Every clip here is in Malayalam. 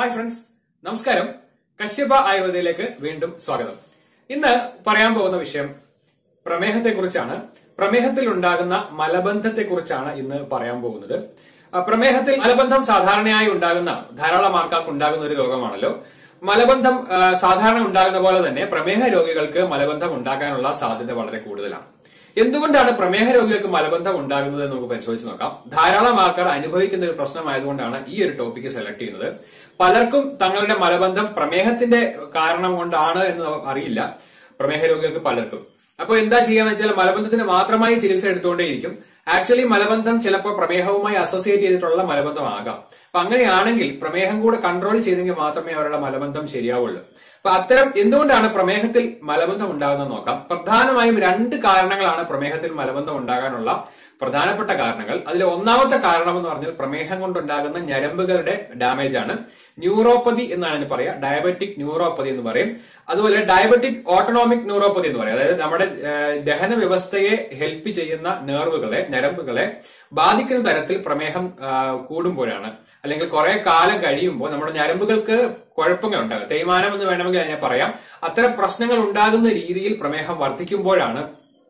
ഹായ് ഫ്രണ്ട്സ് നമസ്കാരം കശ്യപ ആയുർവേദയിലേക്ക് വീണ്ടും സ്വാഗതം ഇന്ന് പറയാൻ പോകുന്ന വിഷയം പ്രമേഹത്തെക്കുറിച്ചാണ് പ്രമേഹത്തിൽ ഉണ്ടാകുന്ന മലബന്ധത്തെക്കുറിച്ചാണ് ഇന്ന് പറയാൻ പോകുന്നത് ആ, പ്രമേഹത്തിൽ മലബന്ധം സാധാരണയായി ഉണ്ടാകുന്ന ധാരാളം ആൾക്കാർക്ക് ഉണ്ടാകുന്ന ഒരു രോഗമാണല്ലോ മലബന്ധം ആ, സാധാരണ ഉണ്ടാകുന്ന പോലെ തന്നെ പ്രമേഹ രോഗികൾക്ക് മലബന്ധം ഉണ്ടാകാനുള്ള സാധ്യത വളരെ കൂടുതലാണ് എന്തുകൊണ്ടാണ് പ്രമേഹ രോഗികൾക്ക് മലബന്ധം ഉണ്ടാകുന്നത് എന്ന് നമുക്ക് പരിശോധിച്ച് നോക്കാം ധാരാളം ആൾക്കാർ അനുഭവിക്കുന്ന ഒരു പ്രശ്നമായതുകൊണ്ടാണ് ഈ ഒരു ടോപ്പിക്ക് സെലക്ട് ചെയ്യുന്നത് പലർക്കും തങ്ങളുടെ മലബന്ധം പ്രമേഹത്തിന്റെ കാരണം കൊണ്ടാണ് എന്ന് അറിയില്ല പ്രമേഹ രോഗികൾക്ക് പലർക്കും അപ്പൊ എന്താ ചെയ്യാന്ന് വെച്ചാൽ മലബന്ധത്തിന് മാത്രമായി ചികിത്സ എടുത്തുകൊണ്ടേയിരിക്കും ആക്ച്വലി മലബന്ധം ചിലപ്പോൾ പ്രമേഹവുമായി അസോസിയേറ്റ് ചെയ്തിട്ടുള്ള മലബന്ധമാകാം അപ്പൊ അങ്ങനെയാണെങ്കിൽ പ്രമേഹം കൂടെ കൺട്രോൾ ചെയ്തെങ്കിൽ മാത്രമേ അവരുടെ മലബന്ധം ശരിയാവുള്ളൂ അപ്പൊ അത്തരം എന്തുകൊണ്ടാണ് പ്രമേഹത്തിൽ മലബന്ധം ഉണ്ടാകുന്നത് നോക്കാം പ്രധാനമായും രണ്ട് കാരണങ്ങളാണ് പ്രമേഹത്തിൽ മലബന്ധം ഉണ്ടാകാനുള്ള പ്രധാനപ്പെട്ട കാരണങ്ങൾ അതിൽ ഒന്നാമത്തെ കാരണം എന്ന് പറഞ്ഞാൽ പ്രമേഹം കൊണ്ടുണ്ടാകുന്ന ഞരമ്പുകളുടെ ഡാമേജ് ആണ് ന്യൂറോപ്പതി എന്നാണ് അതിന് പറയാ ഡയബറ്റിക് ന്യൂറോപ്പതി എന്ന് പറയും അതുപോലെ ഡയബറ്റിക് ഓട്ടോണോമിക് ന്യൂറോപ്പതി എന്ന് പറയും അതായത് നമ്മുടെ ഏഹ്, ദഹന വ്യവസ്ഥയെ ഹെൽപ്പ് ചെയ്യുന്ന നെർവുകളെ ഞരമ്പുകളെ ബാധിക്കുന്ന തരത്തിൽ പ്രമേഹം ആ, കൂടുമ്പോഴാണ് അല്ലെങ്കിൽ കുറെ കാലം കഴിയുമ്പോൾ നമ്മുടെ ഞരമ്പുകൾക്ക് കുഴപ്പങ്ങൾ ഉണ്ടാകും തേയ്മാനം എന്ന് വേണമെങ്കിൽ അതിനെ പറയാം അത്തരം പ്രശ്നങ്ങൾ ഉണ്ടാകുന്ന രീതിയിൽ പ്രമേഹം വർദ്ധിക്കുമ്പോഴാണ്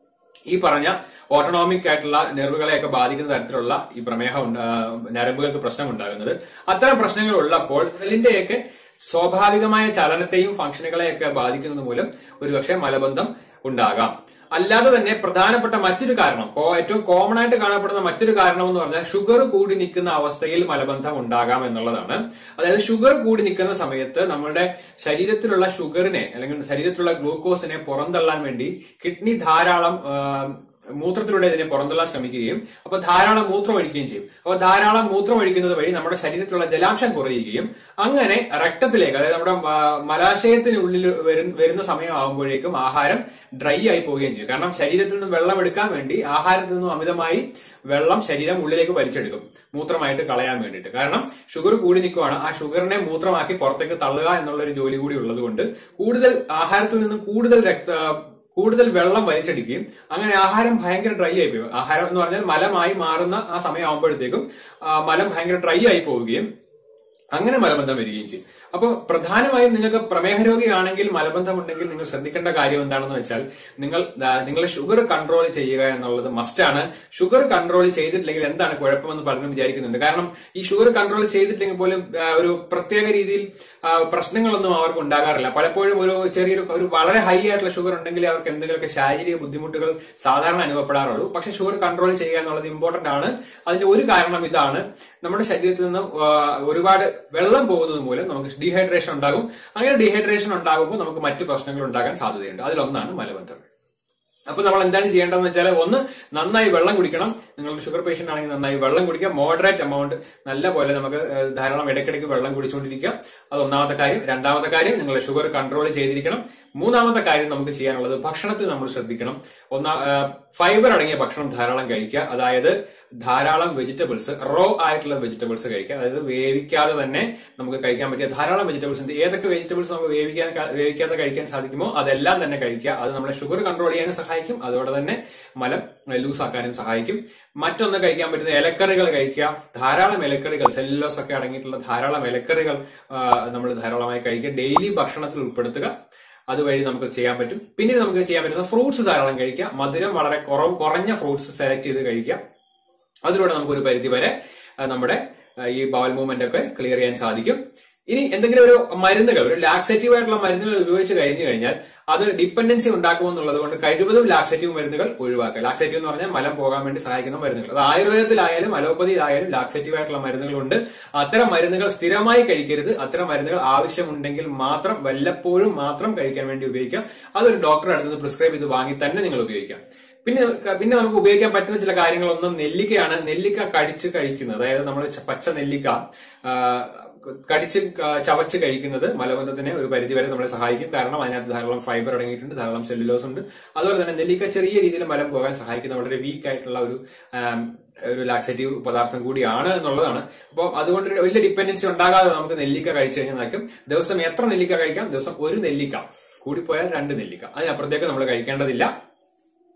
ഈ പറഞ്ഞ ഓട്ടോണോമിക് ആയിട്ടുള്ള നെർവുകളെയൊക്കെ ബാധിക്കുന്ന തരത്തിലുള്ള ഈ പ്രമേഹം ഉണ്ടാ- ഞരമ്പുകൾക്ക് പ്രശ്നം ഉണ്ടാകുന്നത് അത്തരം പ്രശ്നങ്ങൾ ഉള്ളപ്പോൾ ഇതിന്റെയൊക്കെ സ്വാഭാവികമായ ചലനത്തെയും ഫംഗ്ഷനുകളെയൊക്കെ ബാധിക്കുന്നത് മൂലം ഒരുപക്ഷെ മലബന്ധം ഉണ്ടാകാം അല്ലാതെ തന്നെ പ്രധാനപ്പെട്ട മറ്റൊരു കാരണം കോ- ഏറ്റവും കോമൺ ആയിട്ട് കാണപ്പെടുന്ന മറ്റൊരു കാരണം എന്ന് പറഞ്ഞാൽ ഷുഗർ കൂടി നിൽക്കുന്ന അവസ്ഥയിൽ മലബന്ധം ഉണ്ടാകാം എന്നുള്ളതാണ് അതായത് ഷുഗർ കൂടി നിൽക്കുന്ന സമയത്ത് നമ്മുടെ ശരീരത്തിലുള്ള ഷുഗറിനെ അല്ലെങ്കിൽ ശരീരത്തിലുള്ള ഗ്ലൂക്കോസിനെ പുറന്തള്ളാൻ വേണ്ടി കിഡ്നി ധാരാളം ആ, മൂത്രത്തിലൂടെ ഇതിനെ പുറന്തള്ളാൻ ശ്രമിക്കുകയും അപ്പൊ ധാരാളം മൂത്രം ഒഴിക്കുകയും ചെയ്യും അപ്പൊ ധാരാളം മൂത്രം ഒഴിക്കുന്നത് വഴി നമ്മുടെ ശരീരത്തിലുള്ള ജലാംശം കുറയുകയും അങ്ങനെ രക്തത്തിലേക്ക് അതായത് നമ്മുടെ മ- മലാശയത്തിനുള്ളിൽ വരും- വരുന്ന സമയമാകുമ്പോഴേക്കും ആഹാരം ഡ്രൈ ആയി പോവുകയും ചെയ്യും കാരണം ശരീരത്തിൽ നിന്ന് വെള്ളം എടുക്കാൻ വേണ്ടി ആഹാരത്തിൽ നിന്നും അമിതമായി വെള്ളം ശരീരം ഉള്ളിലേക്ക് വലിച്ചെടുക്കും മൂത്രമായിട്ട് കളയാൻ വേണ്ടിയിട്ട് കാരണം ഷുഗർ കൂടി നിൽക്കുവാണ് ആ ഷുഗറിനെ മൂത്രമാക്കി പുറത്തേക്ക് തള്ളുക എന്നുള്ള ഒരു ജോലി കൂടി ഉള്ളതുകൊണ്ട് കൂടുതൽ ആഹാരത്തിൽ നിന്ന് കൂടുതൽ രക്ത കൂടുതൽ വെള്ളം വലിച്ചെടുക്കുകയും അങ്ങനെ ആഹാരം ഭയങ്കര ഡ്രൈ ആയി പോയി ആഹാരം എന്ന് പറഞ്ഞാൽ മലമായി മാറുന്ന ആ സമയമാകുമ്പോഴത്തേക്കും ആ, മലം ഭയങ്കര ഡ്രൈ ആയി പോവുകയും അങ്ങനെ മലബന്ധം വരികയും ചെയ്യും അപ്പോൾ പ്രധാനമായും നിങ്ങൾക്ക് പ്രമേഹ രോഗിയാണെങ്കിൽ മലബന്ധം ഉണ്ടെങ്കിൽ നിങ്ങൾ ശ്രദ്ധിക്കേണ്ട കാര്യം എന്താണെന്ന് വെച്ചാൽ നിങ്ങൾ ആ, നിങ്ങളെ ഷുഗർ കൺട്രോൾ ചെയ്യുക എന്നുള്ളത് മസ്റ്റാണ് ഷുഗർ കൺട്രോൾ ചെയ്തിട്ടില്ലെങ്കിൽ എന്താണ് കുഴപ്പമെന്ന് പലരും വിചാരിക്കുന്നുണ്ട് കാരണം ഈ ഷുഗർ കൺട്രോൾ ചെയ്തിട്ടില്ലെങ്കിൽ പോലും ആ, ഒരു പ്രത്യേക രീതിയിൽ ആ, പ്രശ്നങ്ങളൊന്നും അവർക്ക് ഉണ്ടാകാറില്ല പലപ്പോഴും ഒരു ചെറിയൊരു ഒരു വളരെ ഹൈ ആയിട്ടുള്ള ഷുഗർ ഉണ്ടെങ്കിൽ അവർക്ക് എന്തെങ്കിലുമൊക്കെ ശാരീരിക ബുദ്ധിമുട്ടുകൾ സാധാരണ അനുഭവപ്പെടാറുള്ളൂ പക്ഷെ ഷുഗർ കൺട്രോൾ ചെയ്യുക എന്നുള്ളത് ഇമ്പോർട്ടന്റ് ആണ് അതിന്റെ ഒരു കാരണം ഇതാണ് നമ്മുടെ ശരീരത്തിൽ നിന്നും ആ, ഒരുപാട് വെള്ളം പോകുന്നത് മൂലം നമുക്ക് ഡീഹൈഡ്രേഷൻ ഉണ്ടാകും അങ്ങനെ ഡീഹൈഡ്രേഷൻ ഉണ്ടാകുമ്പോൾ നമുക്ക് മറ്റു പ്രശ്നങ്ങൾ ഉണ്ടാകാൻ സാധ്യതയുണ്ട് അതിലൊന്നാണ് മലബന്ധം അപ്പൊ നമ്മൾ എന്താണ് ചെയ്യേണ്ടതെന്ന് വെച്ചാൽ ഒന്ന് നന്നായി വെള്ളം കുടിക്കണം നിങ്ങൾ ഷുഗർ പേഷ്യന്റ് ആണെങ്കിൽ നന്നായി വെള്ളം കുടിക്കുക മോഡറേറ്റ് എമൗണ്ട് നല്ല പോലെ നമുക്ക് ഏഹ്, ധാരാളം ഇടയ്ക്കിടയ്ക്ക് വെള്ളം കുടിച്ചുകൊണ്ടിരിക്കുക അത് ഒന്നാമത്തെ കാര്യം രണ്ടാമത്തെ കാര്യം നിങ്ങൾ ഷുഗർ കൺട്രോൾ ചെയ്തിരിക്കണം മൂന്നാമത്തെ കാര്യം നമുക്ക് ചെയ്യാനുള്ളത് ഭക്ഷണത്തിൽ നമ്മൾ ശ്രദ്ധിക്കണം ഒന്നാ ഫൈബർ അടങ്ങിയ ഭക്ഷണം ധാരാളം കഴിക്കുക അതായത് ധാരാളം വെജിറ്റബിൾസ് റോ ആയിട്ടുള്ള വെജിറ്റബിൾസ് കഴിക്കുക അതായത് വേവിക്കാതെ തന്നെ നമുക്ക് കഴിക്കാൻ പറ്റിയ ധാരാളം വെജിറ്റബിൾസ് ഉണ്ട് ഏതൊക്കെ വെജിറ്റബിൾസ് നമുക്ക് വേവിക്കാൻ വേവിക്കാതെ കഴിക്കാൻ സാധിക്കുമോ അതെല്ലാം തന്നെ കഴിക്കുക അത് നമ്മളെ ഷുഗർ കൺട്രോൾ ചെയ്യാനും സഹായിക്കും അതോടെ തന്നെ മലം ലൂസ് ആക്കാനും സഹായിക്കും മറ്റൊന്ന് കഴിക്കാൻ പറ്റുന്ന ഇലക്കറികൾ കഴിക്കുക ധാരാളം ഇലക്കറികൾ സെല്ലോസ് ഒക്കെ അടങ്ങിയിട്ടുള്ള ധാരാളം ഇലക്കറികൾ നമ്മൾ ധാരാളമായി കഴിക്കുക ഡെയിലി ഭക്ഷണത്തിൽ ഉൾപ്പെടുത്തുക അതുവഴി നമുക്ക് ചെയ്യാൻ പറ്റും പിന്നീട് നമുക്ക് ചെയ്യാൻ പറ്റുന്ന ഫ്രൂട്ട്സ് ധാരാളം കഴിക്കുക മധുരം വളരെ കുറവ് കുറഞ്ഞ ഫ്രൂട്ട്സ് സെലക്ട് ചെയ്ത് കഴിക്കുക അതിലൂടെ നമുക്ക് ഒരു പരിധി വരെ ആ, നമ്മുടെ ആ, ഈ ബവൽ മൂവ്മെന്റ് ഒക്കെ ക്ലിയർ ചെയ്യാൻ സാധിക്കും ഇനി എന്തെങ്കിലും ഒരു മരുന്നുകൾ ഒരു ലാക്സേറ്റീവ് ആയിട്ടുള്ള മരുന്നുകൾ ഉപയോഗിച്ച് കഴിഞ്ഞു കഴിഞ്ഞാൽ അത് ഡിപ്പെൻഡൻസി ഉണ്ടാക്കുമെന്നുള്ളത് കൊണ്ട് കഴിവതും ലാക്സേറ്റീവ് മരുന്നുകൾ ഒഴിവാക്കുക ലാക്സേറ്റീവ് എന്ന് പറഞ്ഞാൽ മലം പോകാൻ വേണ്ടി സഹായിക്കുന്ന മരുന്നുകൾ അത് ആയുർവേദത്തിലായാലും അലോപ്പതിയിലായാലും ലാക്സേറ്റീവ് ആയിട്ടുള്ള മരുന്നുകളുണ്ട് അത്തരം മരുന്നുകൾ സ്ഥിരമായി കഴിക്കരുത് അത്തരം മരുന്നുകൾ ആവശ്യമുണ്ടെങ്കിൽ മാത്രം വല്ലപ്പോഴും മാത്രം കഴിക്കാൻ വേണ്ടി ഉപയോഗിക്കാം അതൊരു ഡോക്ടറെ അടുത്ത് നിന്ന് പ്രിസ്ക്രൈബ് ചെയ്ത് വാങ്ങി തന്നെ നിങ്ങൾ ഉപയോഗിക്കാം പിന്നെ പിന്നെ നമുക്ക് ഉപയോഗിക്കാൻ പറ്റുന്ന ചില കാര്യങ്ങളൊന്നും നെല്ലിക്കയാണ് നെല്ലിക്ക കടിച്ച് കഴിക്കുന്നത് അതായത് നമ്മൾ പച്ച നെല്ലിക്ക ആ, കടിച്ച് ക- ചവച്ച് കഴിക്കുന്നത് മലബന്ധത്തിനെ ഒരു പരിധിവരെ നമ്മളെ സഹായിക്കും കാരണം അതിനകത്ത് ധാരാളം ഫൈബർ അടങ്ങിയിട്ടുണ്ട് ധാരാളം സെല്ലുലോസ് ഉണ്ട് അതുപോലെ തന്നെ നെല്ലിക്ക ചെറിയ രീതിയിൽ മലം പോകാൻ സഹായിക്കുന്ന വളരെ വീക്ക് ആയിട്ടുള്ള ഒരു ആം, ഒരു ലാക്സേറ്റീവ് പദാർത്ഥം കൂടിയാണ് എന്നുള്ളതാണ് അപ്പോൾ അതുകൊണ്ട് ഒരു വലിയ ഡിപ്പെൻഡൻസി ഉണ്ടാകാതെ നമുക്ക് നെല്ലിക്ക കഴിച്ചു കഴിഞ്ഞാൽ നയിക്കും ദിവസം എത്ര നെല്ലിക്ക കഴിക്കാം ദിവസം ഒരു നെല്ലിക്ക കൂടിപ്പോയാൽ രണ്ട് നെല്ലിക്ക അതിനപ്പുറത്തേക്ക് നമ്മൾ കഴിക്കേണ്ടതില്ല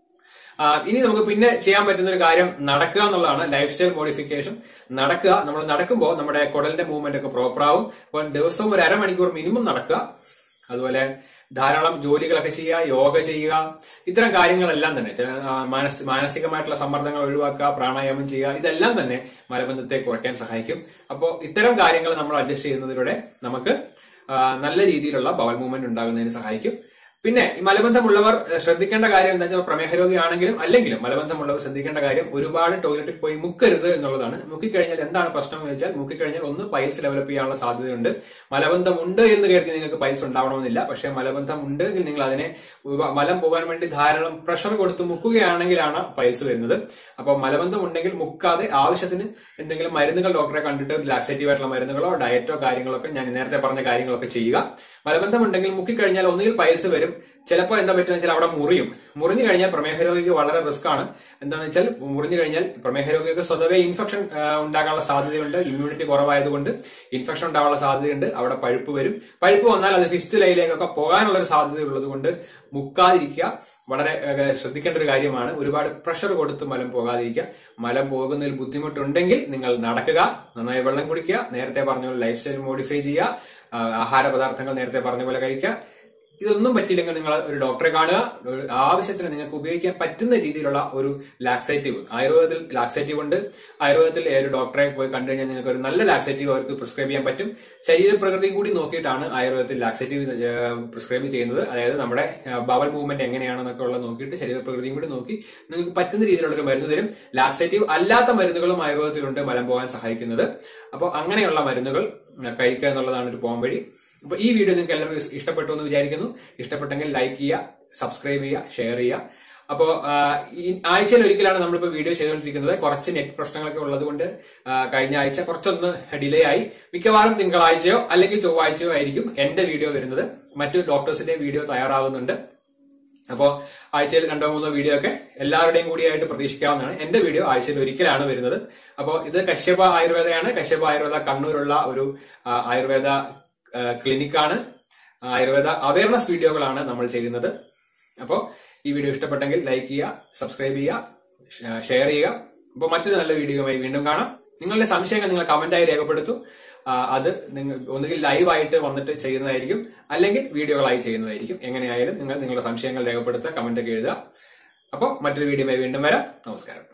ആ, ഇനി നമുക്ക് പിന്നെ ചെയ്യാൻ പറ്റുന്ന ഒരു കാര്യം നടക്കുക എന്നുള്ളതാണ് ലൈഫ് സ്റ്റൈൽ മോഡിഫിക്കേഷൻ നടക്കുക നമ്മൾ നടക്കുമ്പോൾ നമ്മുടെ കുടലിന്റെ മൂവ്മെന്റ് ഒക്കെ പ്രോപ്പർ ആവും അപ്പോൾ ദിവസവും ഒരു അരമണിക്കൂർ മിനിമം നടക്കുക അതുപോലെ ധാരാളം ജോലികളൊക്കെ ചെയ്യുക യോഗ ചെയ്യുക ഇത്തരം കാര്യങ്ങളെല്ലാം തന്നെ ചില, ആ, മാനസി- മാനസികമായിട്ടുള്ള സമ്മർദ്ദങ്ങൾ ഒഴിവാക്കുക പ്രാണായാമം ചെയ്യുക ഇതെല്ലാം തന്നെ മലബന്ധത്തെ കുറയ്ക്കാൻ സഹായിക്കും അപ്പോൾ ഇത്തരം കാര്യങ്ങൾ നമ്മൾ അഡ്ജസ്റ്റ് ചെയ്യുന്നതിലൂടെ നമുക്ക് ആ, നല്ല രീതിയിലുള്ള ബവൽ മൂവ്മെന്റ് ഉണ്ടാകുന്നതിന് സഹായിക്കും പിന്നെ ഈ മലബന്ധമുള്ളവർ ഏഹ്, ശ്രദ്ധിക്കേണ്ട കാര്യം എന്താ വെച്ചാൽ പ്രമേഹ രോഗിയാണെങ്കിലും അല്ലെങ്കിലും മലബന്ധമുള്ളവർ ശ്രദ്ധിക്കേണ്ട കാര്യം ഒരുപാട് ടോയ്ലറ്റിൽ പോയി മുക്കരുത് എന്നുള്ളതാണ് മുക്കിക്കഴിഞ്ഞാൽ എന്താണ് പ്രശ്നം എന്ന് വെച്ചാൽ മുക്കിക്കഴിഞ്ഞാൽ ഒന്ന് പൈൽസ് ഡെവലപ്പ് ചെയ്യാനുള്ള സാധ്യതയുണ്ട് മലബന്ധമുണ്ട് എന്ന് കരുതി നിങ്ങൾക്ക് പൈൽസ് ഉണ്ടാവണമെന്നില്ല പക്ഷേ മലബന്ധം ഉണ്ടെങ്കിൽ നിങ്ങൾ അതിനെ ഉപ- മലം പോകാൻ വേണ്ടി ധാരാളം പ്രഷർ കൊടുത്ത് മുക്കുകയാണെങ്കിലാണ് പൈൽസ് വരുന്നത് അപ്പോൾ മലബന്ധം ഉണ്ടെങ്കിൽ മുക്കാതെ ആവശ്യത്തിന് എന്തെങ്കിലും മരുന്നുകൾ ഡോക്ടറെ കണ്ടിട്ട് ലാക്സേറ്റീവ് ആയിട്ടുള്ള മരുന്നുകളോ ഡയറ്റോ കാര്യങ്ങളൊക്കെ ഞാൻ നേരത്തെ പറഞ്ഞ കാര്യങ്ങളൊക്കെ ചെയ്യുക മലബന്ധം ഉണ്ടെങ്കിൽ മുക്കിക്കഴിഞ്ഞാൽ ഒന്നുകിൽ പൈൽസ് വരും ചിലപ്പോൾ എന്താ പറ്റുന്ന വെച്ചാൽ അവിടെ മുറിയും മുറിഞ്ഞു കഴിഞ്ഞാൽ പ്രമേഹ രോഗിക്ക് വളരെ റിസ്ക് ആണ് എന്താണെന്ന് വെച്ചാൽ മുറിഞ്ഞു കഴിഞ്ഞാൽ പ്രമേഹ രോഗിക്ക് സ്വതവേ ഇൻഫെക്ഷൻ ഉണ്ടാകാനുള്ള സാധ്യതയുണ്ട് ഇമ്മ്യൂണിറ്റി കുറവായതുകൊണ്ട് ഇൻഫെക്ഷൻ ഉണ്ടാകാനുള്ള സാധ്യതയുണ്ട് അവിടെ പഴുപ്പ് വരും പഴുപ്പ് വന്നാൽ അത് ഫിസ്റ്റുലയിലേക്കൊക്കെ പോകാനുള്ള ഒരു സാധ്യത ഉള്ളതുകൊണ്ട് മുക്കാതിരിക്കുക വളരെ ഏഹ്, ശ്രദ്ധിക്കേണ്ട ഒരു കാര്യമാണ് ഒരുപാട് പ്രഷർ കൊടുത്ത് മലം പോകാതിരിക്കുക മലം പോകുന്നതിൽ ബുദ്ധിമുട്ടുണ്ടെങ്കിൽ നിങ്ങൾ നടക്കുക നന്നായി വെള്ളം കുടിക്കുക നേരത്തെ പറഞ്ഞ പോലെ ലൈഫ് സ്റ്റൈൽ മോഡിഫൈ ചെയ്യുക ആ, ആഹാര പദാർത്ഥങ്ങൾ നേരത്തെ പറഞ്ഞ പോലെ കഴിക്കുക ഇതൊന്നും പറ്റില്ലെങ്കിൽ നിങ്ങൾ ഒരു ഡോക്ടറെ കാണുക ഒരു ആവശ്യത്തിന് നിങ്ങൾക്ക് ഉപയോഗിക്കാൻ പറ്റുന്ന രീതിയിലുള്ള ഒരു ലാക്സേറ്റീവ് ആയുർവേദത്തിൽ ലാക്സേറ്റീവ് ഉണ്ട് ആയുർവേദത്തിൽ ഒരു ഡോക്ടറെ പോയി കണ്ടു കഴിഞ്ഞാൽ നിങ്ങൾക്ക് ഒരു നല്ല ലാക്സേറ്റീവ് അവർക്ക് പ്രിസ്ക്രൈബ് ചെയ്യാൻ പറ്റും ശരീരപ്രകൃതിയും കൂടി നോക്കിയിട്ടാണ് ആയുർവേദത്തിൽ ലാക്സേറ്റീവ് പ്രിസ്ക്രൈബ് ചെയ്യുന്നത് അതായത് നമ്മുടെ ബവൽ മൂവ്മെന്റ് എങ്ങനെയാണെന്നൊക്കെ ഉള്ളത് നോക്കിയിട്ട് ശരീരപ്രകൃതിയും കൂടി നോക്കി നിങ്ങൾക്ക് പറ്റുന്ന രീതിയിലുള്ള ഒരു മരുന്ന് തരും ലാക്സേറ്റീവ് അല്ലാത്ത മരുന്നുകളും ആയുർവേദത്തിലുണ്ട് മലം പോകാൻ സഹായിക്കുന്നത് അപ്പോൾ അങ്ങനെയുള്ള മരുന്നുകൾ കഴിക്കുക എന്നുള്ളതാണ് ഒരു പോകാൻ വഴി അപ്പൊ ഈ വീഡിയോ നിങ്ങൾക്ക് എല്ലാവർക്കും ഇഷ്ടപ്പെട്ടു എന്ന് വിചാരിക്കുന്നു ഇഷ്ടപ്പെട്ടെങ്കിൽ ലൈക്ക് ചെയ്യുക സബ്സ്ക്രൈബ് ചെയ്യുക ഷെയർ ചെയ്യുക അപ്പോ ആ, ഈ ആഴ്ചയിൽ ഒരിക്കലാണ് നമ്മളിപ്പോ വീഡിയോ ചെയ്തുകൊണ്ടിരിക്കുന്നത് കുറച്ച് നെറ്റ് പ്രശ്നങ്ങളൊക്കെ ഉള്ളതുകൊണ്ട് ആ, കഴിഞ്ഞ ആഴ്ച കുറച്ചൊന്ന് ഡിലേ ആയി മിക്കവാറും തിങ്കളാഴ്ചയോ അല്ലെങ്കിൽ ചൊവ്വാഴ്ചയോ ആയിരിക്കും എന്റെ വീഡിയോ വരുന്നത് മറ്റു ഡോക്ടേഴ്സിന്റെ വീഡിയോ തയ്യാറാവുന്നുണ്ട് അപ്പോ ആഴ്ചയിൽ രണ്ടോ മൂന്നോ വീഡിയോ ഒക്കെ എല്ലാവരുടെയും കൂടിയായിട്ട് പ്രതീക്ഷിക്കാവുന്നതാണ് എന്റെ വീഡിയോ ആഴ്ചയിൽ ഒരിക്കലാണ് വരുന്നത് അപ്പോൾ ഇത് കശ്യപ ആയുർവേദയാണ് കശ്യപ ആയുർവേദ കണ്ണൂരുള്ള ഒരു ആ, ആയുർവേദ ആ, ക്ലിനിക്കാണ് ആയുർവേദ അവയർനെസ് വീഡിയോകളാണ് നമ്മൾ ചെയ്യുന്നത് അപ്പോൾ ഈ വീഡിയോ ഇഷ്ടപ്പെട്ടെങ്കിൽ ലൈക്ക് ചെയ്യുക സബ്സ്ക്രൈബ് ചെയ്യുക ഷെയർ ചെയ്യുക അപ്പോൾ മറ്റൊരു നല്ല വീഡിയോയുമായി വീണ്ടും കാണാം നിങ്ങളുടെ സംശയങ്ങൾ നിങ്ങൾ കമന്റായി രേഖപ്പെടുത്തു ആ, അത് നിങ്ങൾ ഒന്നുകിൽ ലൈവായിട്ട് വന്നിട്ട് ചെയ്യുന്നതായിരിക്കും അല്ലെങ്കിൽ വീഡിയോകളായി ചെയ്യുന്നതായിരിക്കും എങ്ങനെയായാലും നിങ്ങൾ നിങ്ങളുടെ സംശയങ്ങൾ രേഖപ്പെടുത്തുക കമന്റ് ഒക്കെ എഴുതുക അപ്പോൾ മറ്റൊരു വീഡിയോയുമായി വീണ്ടും വരാം നമസ്കാരം